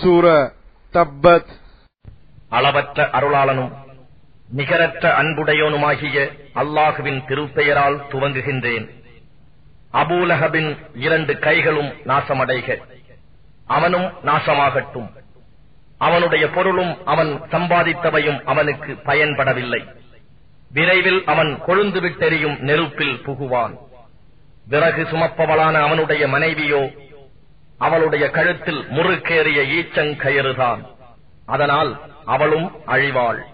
சூர தப்பத் அளவற்ற அருளாளனும் நிகரற்ற அன்புடையோனுமாகிய அல்லாஹுவின் திருப்பெயரால் துவங்குகின்றேன் அபூலஹபின் இரண்டு கைகளும் நாசமடைக அவனும் நாசமாகட்டும் அவனுடைய பொருளும் அவன் சம்பாதித்தவையும் அவனுக்கு பயன்படவில்லை விரைவில் அவன் கொழுந்து விட்டெறியும் நெருப்பில் புகுவான் விறகு சுமப்பவளான அவனுடைய மனைவியோ அவளுடைய கழுத்தில் முறுக்கேறிய ஈச்சங்கயிறுதான் அதனால் அவளும் அழிவாள்